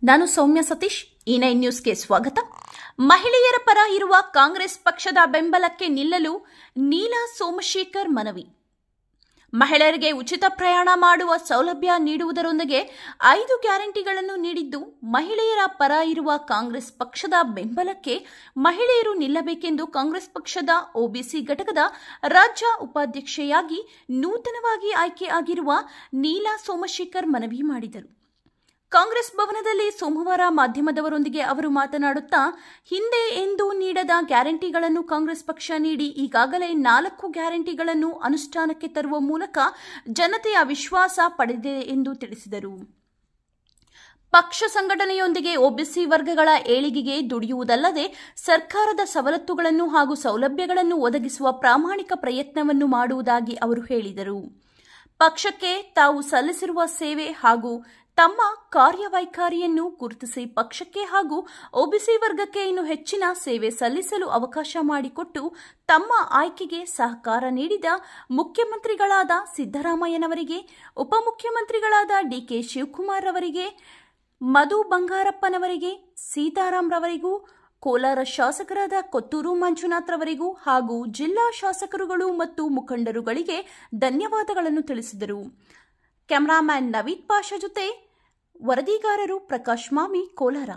ನಾನು ಸೌಮ್ಯ ಸತೀಶ್ ಈ ನೈನ್ ನ್ಯೂಸ್ಗೆ ಸ್ವಾಗತ ಮಹಿಳೆಯರ ಪರ ಇರುವ ಕಾಂಗ್ರೆಸ್ ಪಕ್ಷದ ಬೆಂಬಲಕ್ಕೆ ನಿಲ್ಲಲು ನೀಲಾ ಸೋಮಶೇಖರ್ ಮನವಿ ಮಹಿಳೆಯರಿಗೆ ಉಚಿತ ಪ್ರಯಾಣ ಮಾಡುವ ಸೌಲಭ್ಯ ನೀಡುವುದರೊಂದಿಗೆ ಐದು ಗ್ಯಾರಂಟಿಗಳನ್ನು ನೀಡಿದ್ದು ಮಹಿಳೆಯರ ಪರ ಇರುವ ಕಾಂಗ್ರೆಸ್ ಪಕ್ಷದ ಬೆಂಬಲಕ್ಕೆ ಮಹಿಳೆಯರು ನಿಲ್ಲಬೇಕೆಂದು ಕಾಂಗ್ರೆಸ್ ಪಕ್ಷದ ಒಬಿಸಿ ಘಟಕದ ರಾಜ್ಯ ಉಪಾಧ್ಯಕ್ಷೆಯಾಗಿ ನೂತನವಾಗಿ ಆಯ್ಕೆಯಾಗಿರುವ ನೀಲಾ ಸೋಮಶೇಖರ್ ಮನವಿ ಮಾಡಿದರು ಕಾಂಗ್ರೆಸ್ ಭವನದಲ್ಲಿ ಸೋಮವಾರ ಮಾಧ್ಯಮದವರೊಂದಿಗೆ ಅವರು ಮಾತನಾಡುತ್ತಾ ಹಿಂದೆ ಎಂದೂ ನೀಡದ ಗ್ಯಾರಂಟಿಗಳನ್ನು ಕಾಂಗ್ರೆಸ್ ಪಕ್ಷ ನೀಡಿ ಈಗಾಗಲೇ ನಾಲ್ಕು ಗ್ಯಾರಂಟಿಗಳನ್ನು ಅನುಷ್ಠಾನಕ್ಕೆ ತರುವ ಮೂಲಕ ಜನತೆಯ ವಿಶ್ವಾಸ ಪಡೆದಿದೆ ಎಂದು ತಿಳಿಸಿದರು ಪಕ್ಷ ಸಂಘಟನೆಯೊಂದಿಗೆ ಒಬಿಸಿ ವರ್ಗಗಳ ಏಳಿಗೆಗೆ ದುಡಿಯುವುದಲ್ಲದೆ ಸರ್ಕಾರದ ಸವಲತ್ತುಗಳನ್ನು ಹಾಗೂ ಸೌಲಭ್ಯಗಳನ್ನು ಒದಗಿಸುವ ಪ್ರಾಮಾಣಿಕ ಪ್ರಯತ್ನವನ್ನು ಮಾಡುವುದಾಗಿ ಅವರು ಹೇಳಿದರು ಪಕ್ಷಕ್ಕೆ ತಾವು ಸಲ್ಲಿಸಿರುವ ಸೇವೆ ಹಾಗೂ ತಮ್ಮ ಕಾರ್ಯವೈಖರಿಯನ್ನು ಗುರುತಿಸಿ ಪಕ್ಷಕ್ಕೆ ಹಾಗೂ ಒಬಿಸಿ ವರ್ಗಕ್ಕೆ ಇನ್ನು ಹೆಚ್ಚಿನ ಸೇವೆ ಸಲ್ಲಿಸಲು ಅವಕಾಶ ಮಾಡಿಕೊಟ್ಟು ತಮ್ಮ ಆಯ್ಕೆಗೆ ಸಹಕಾರ ನೀಡಿದ ಮುಖ್ಯಮಂತ್ರಿಗಳಾದ ಸಿದ್ದರಾಮಯ್ಯನವರಿಗೆ ಉಪಮುಖ್ಯಮಂತ್ರಿಗಳಾದ ಡಿಕೆ ಶಿವಕುಮಾರ್ ಅವರಿಗೆ ಮಧು ಬಂಗಾರಪ್ಪನವರಿಗೆ ಸೀತಾರಾಮ್ ರವರಿಗೂ ಕೋಲಾರ ಶಾಸಕರಾದ ಕೊತ್ತೂರು ಮಂಜುನಾಥ್ ರವರಿಗೂ ಹಾಗೂ ಜಿಲ್ಲಾ ಶಾಸಕರುಗಳು ಮತ್ತು ಮುಖಂಡರುಗಳಿಗೆ ಧನ್ಯವಾದಗಳನ್ನು ತಿಳಿಸಿದರು ಕ್ಯಾಮರಾಮ್ಯಾನ್ ನವೀದ್ ಪಾಷಾ ಜೊತೆ ವರದಿಗಾರರು ಪ್ರಕಾಶ್ ಮಾಮಿ ಕೋಲಾರ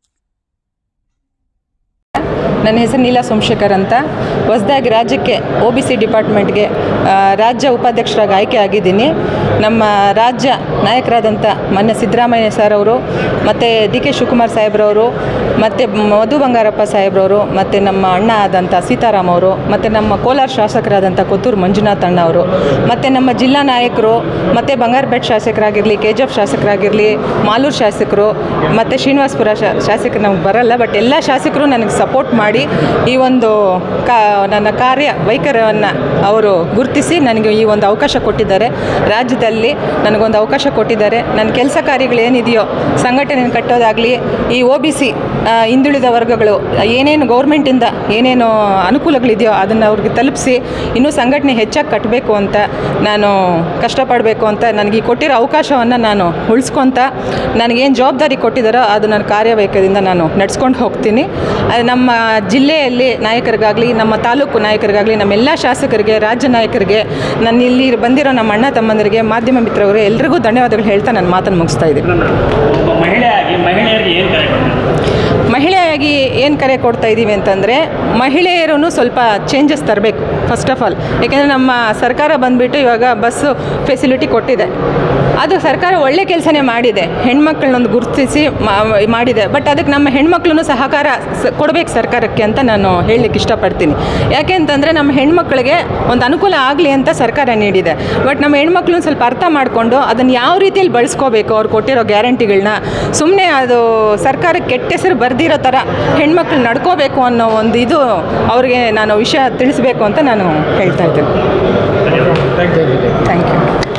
ನನ್ನ ಹೆಸರು ನೀಲಾ ಸೋಮಶೇಖರ್ ಅಂತ ಹೊಸದಾಗಿ ರಾಜ್ಯಕ್ಕೆ ಒ ಬಿ ಸಿ ಡಿಪಾರ್ಟ್ಮೆಂಟ್ಗೆ ಆ, ರಾಜ್ಯ ಉಪಾಧ್ಯಕ್ಷರಾಗಿ ಆಯ್ಕೆ ಆಗಿದ್ದೀನಿ ನಮ್ಮ ರಾಜ್ಯ ನಾಯಕರಾದಂಥ ಮಾನ್ಯ ಸಿದ್ದರಾಮಯ್ಯ ಸರ್ ಅವರು ಮತ್ತು ಡಿ ಕೆ ಶಿವಕುಮಾರ್ ಸಾಹೇಬ್ರವರು ಮತ್ತು ಮಧು ಬಂಗಾರಪ್ಪ ಸಾಹೇಬ್ರವರು ಮತ್ತು ನಮ್ಮ ಅಣ್ಣ ಆದಂಥ ಸೀತಾರಾಮ್ ಅವರು ಮತ್ತು ನಮ್ಮ ಕೋಲಾರ ಶಾಸಕರಾದಂಥ ಕೊತ್ತೂರು ಮಂಜುನಾಥ್ ಅಣ್ಣ ಅವರು ಮತ್ತು ನಮ್ಮ ಜಿಲ್ಲಾ ನಾಯಕರು ಮತ್ತು ಬಂಗಾರಪೇಟೆ ಶಾಸಕರಾಗಿರಲಿ ಕೆ ಜಿ ಎಫ್ ಶಾಸಕರಾಗಿರಲಿ ಮಾಲೂರು ಶಾಸಕರು ಮತ್ತು ಶ್ರೀನಿವಾಸಪುರ ಶಾ ಶಾಸಕರು ನಮ್ಗೆ ಬರಲ್ಲ ಬಟ್ ಎಲ್ಲ ಶಾಸಕರು ನನಗೆ ಸಪೋರ್ಟ್ ಮಾಡಿ ಈ ಒಂದು ಕಾ ನನ್ನ ಕಾರ್ಯ ವೈಖರಿಯನ್ನು ಅವರು ಗುರುತಿಸಿ ನನಗೆ ಈ ಒಂದು ಅವಕಾಶ ಕೊಟ್ಟಿದ್ದಾರೆ ರಾಜ್ಯದಲ್ಲಿ ನನಗೊಂದು ಅವಕಾಶ ಕೊಟ್ಟಿದ್ದಾರೆ ನನ್ನ ಕೆಲಸ ಕಾರ್ಯಗಳೇನಿದೆಯೋ ಸಂಘಟನೆ ಕಟ್ಟೋದಾಗಲಿ ಈ ಒ ಬಿ ಸಿ ಹಿಂದುಳಿದ ವರ್ಗಗಳು ಏನೇನು ಗೌರ್ಮೆಂಟಿಂದ ಏನೇನು ಅನುಕೂಲಗಳಿದೆಯೋ ಅದನ್ನು ಅವ್ರಿಗೆ ತಲುಪಿಸಿ ಇನ್ನೂ ಸಂಘಟನೆ ಹೆಚ್ಚಾಗಿ ಕಟ್ಟಬೇಕು ಅಂತ ನಾನು ಕಷ್ಟಪಡಬೇಕು ಅಂತ ನನಗೆ ಈ ಕೊಟ್ಟಿರೋ ಅವಕಾಶವನ್ನು ನಾನು ಉಳಿಸ್ಕೊತ ನನಗೇನು ಜವಾಬ್ದಾರಿ ಕೊಟ್ಟಿದ್ದಾರೋ ಅದು ನನ್ನ ಕಾರ್ಯವೈಖರಿಂದ ನಾನು ನಡ್ಸ್ಕೊಂಡು ಹೋಗ್ತೀನಿ ಅದು ನಮ್ಮ ಜಿಲ್ಲೆಯಲ್ಲಿ ನಾಯಕರಿಗಾಗಲಿ ನಮ್ಮ ತಾಲೂಕು ನಾಯಕರಿಗಾಗಲಿ ನಮ್ಮೆಲ್ಲ ಶಾಸಕರಿಗೆ ರಾಜ್ಯ ನಾಯಕರಿಗೆ ನಾನು ಇಲ್ಲಿ ಬಂದಿರೋ ನಮ್ಮ ಅಣ್ಣ ತಮ್ಮಂದರಿಗೆ ಮಾಧ್ಯಮ ಮಿತ್ರರಿಗೆ ಎಲ್ರಿಗೂ ಧನ್ಯವಾದಗಳು ಹೇಳ್ತಾ ನನ್ನ ಮಾತನ್ನು ಮುಗಿಸ್ತಾ ಇದ್ದೀನಿ ಒಬ್ಬ ಮಹಿಳೆಯಾಗಿ ಮಹಿಳೆಯರಿಗೆ ಏನು ಕರೆ ಕೊಡ್ತಾರೆ ಮಹಿಳೆಯಾಗಿ ಏನು ಕರೆ ಕೊಡ್ತಾ ಇದ್ದೀವಿ ಅಂತಂದರೆ ಮಹಿಳೆಯರೂ ಸ್ವಲ್ಪ ಚೇಂಜಸ್ ತರಬೇಕು ಫಸ್ಟ್ ಆಫ್ ಆಲ್ ಏಕೆಂದರೆ ನಮ್ಮ ಸರ್ಕಾರ ಬಂದುಬಿಟ್ಟು ಇವಾಗ ಬಸ್ಸು ಫೆಸಿಲಿಟಿ ಕೊಟ್ಟಿದೆ ಅದು ಸರ್ಕಾರ ಒಳ್ಳೆ ಕೆಲಸನೇ ಮಾಡಿದೆ ಹೆಣ್ಮಕ್ಳನ್ನೊಂದು ಗುರುತಿಸಿ ಮಾ- ಮಾಡಿದೆ ಬಟ್ ಅದಕ್ಕೆ ನಮ್ಮ ಹೆಣ್ಮಕ್ಳು ಸಹಕಾರ ಸ ಕೊಡಬೇಕು ಸರ್ಕಾರಕ್ಕೆ ಅಂತ ನಾನು ಹೇಳಲಿಕ್ಕೆ ಇಷ್ಟಪಡ್ತೀನಿ ಯಾಕೆ ಅಂತಂದರೆ ನಮ್ಮ ಹೆಣ್ಮಕ್ಳಿಗೆ ಒಂದು ಅನುಕೂಲ ಆಗಲಿ ಅಂತ ಸರ್ಕಾರ ನೀಡಿದೆ ಬಟ್ ನಮ್ಮ ಹೆಣ್ಮಕ್ಳು ಸ್ವಲ್ಪ ಅರ್ಥ ಮಾಡಿಕೊಂಡು ಅದನ್ನು ಯಾವ ರೀತಿಯಲ್ಲಿ ಬಳಸ್ಕೋಬೇಕು ಅವ್ರು ಕೊಟ್ಟಿರೋ ಗ್ಯಾರಂಟಿಗಳನ್ನ ಸುಮ್ಮನೆ ಅದು ಸರ್ಕಾರಕ್ಕೆ ಕೆಟ್ಟ ಹೆಸರು ಬರ್ದಿರೋ ಥರ ಹೆಣ್ಮಕ್ಳು ನಡ್ಕೋಬೇಕು ಅನ್ನೋ ಒಂದು ಇದು ಅವ್ರಿಗೆ ನಾನು ವಿಷಯ ತಿಳಿಸ್ಬೇಕು ಅಂತ ನಾನು ಹೇಳ್ತಾ ಇದ್ದೀನಿ ಥ್ಯಾಂಕ್ ಯು